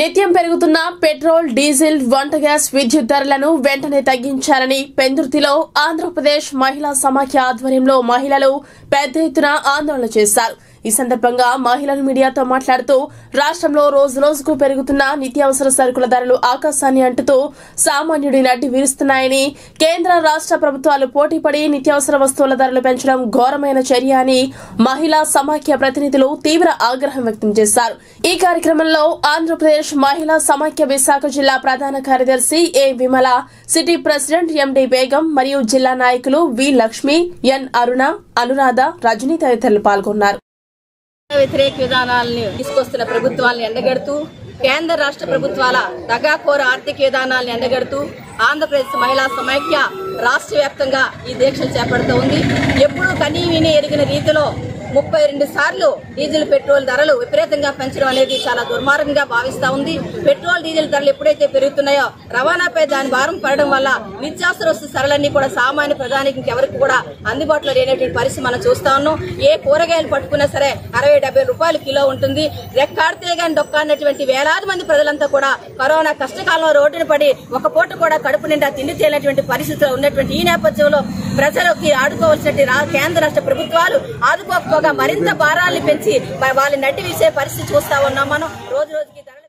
నిత్యం పెరుగుతున్న petrol diesel వంట గ్యాస్ విద్యుత్ ధరలను వెంటనే తగ్గించాలని పెందుర్తిలో ఆంధ్రప్రదేశ్ మహిళా సమాఖ్య ఆధ్వర్యంలో మహిళలు పెద్ద ఎత్తున ఆందోళన చేశారు ఈ సందర్భంగా మహిళలు మీడియాతో మాట్లాడుతూ రాష్ట్రంలో రోజు రోజుకు పెరుగుతున్న నిత్యావసర సరుకుల ధరలు ఆకాశాన్ని అంటుతూ సామాన్యుడి నడ్డి విరుస్తున్నాయని కేంద్ర రాష్ట్ర ప్రభుత్వాలు పోటీపడి నిత్యావసర వస్తువుల ధరలు పెంచడం ఘోరమైన చర్య అని మహిళా సమాఖ్య ప్రతినిధులు తీవ్ర ఆగ్రహం వ్యక్తం చేశారు ఈ కార్యక్రమంలో ఆంధ్రప్రదేశ్ మహిళా సమాఖ్య విశాఖ జిల్లా ప్రధాన కార్యదర్శి A Vimala city president MD Begum మరియు జిల్లా నాయకులు వి లక్ష్మి ఎన్ అరుణ అనురాధ రజనీ తదితరులు పాల్గొన్నారు వ్యతిరేక విధానాలను తీసుకొస్తున్న ప్రభుత్వాలను ఎండగడుతూ కేంద్ర రాష్ట్ర ప్రభుత్వాల దగాకోర ఆర్థిక విధానాలను ఎండగడుతూ ఆంధ్రప్రదేశ్ మహిళా సమైక్య రాష్ట్ర వ్యాప్తంగా ఈ దీక్షలు చేపడుతూ ఉంది ఎప్పుడూ కనీ విని ఎరిగిన రీతిలో ముప్పై రెండు సార్లు డీజిల్ పెట్రోల్ ధరలు విపరీతంగా పెంచడం అనేది చాలా దుర్మార్గంగా భావిస్తా ఉంది పెట్రోల్ డీజిల్ ధరలు ఎప్పుడైతే పెరుగుతున్నాయో రవాణాపై దాని భారం పడడం వల్ల నిత్యావసర వస్తు ధరలన్నీ కూడా సామాన్య ప్రధానికి ఎవరికి కూడా అందుబాటులో లేనటువంటి పరిస్థితి మనం చూస్తా ఉన్నాం ఏ కూరగాయలు పట్టుకున్నా సరే అరవై డెబ్బై రూపాయలు కిలో ఉంటుంది రెక్కాడితే గాని డొక్కాడినటువంటి వేలాది మంది ప్రజలంతా కూడా కరోనా కష్టకాలంలో రోడ్డున పడి ఒక పూట కూడా కడుపు నిండా తిండి తేలినటువంటి పరిస్థితిలో ఉన్నటువంటి ఈ నేపథ్యంలో ప్రజలకి ఆడుకోవాల్సినటువంటి రా- కేంద్ర రాష్ట్ర ప్రభుత్వాలు ఆదుకోకపోగా మరింత భారాన్ని పెంచి వాళ్ళని నడ్డి వేసే పరిస్థితి చూస్తా ఉన్నాం మనం రోజు రోజుకి ధరలు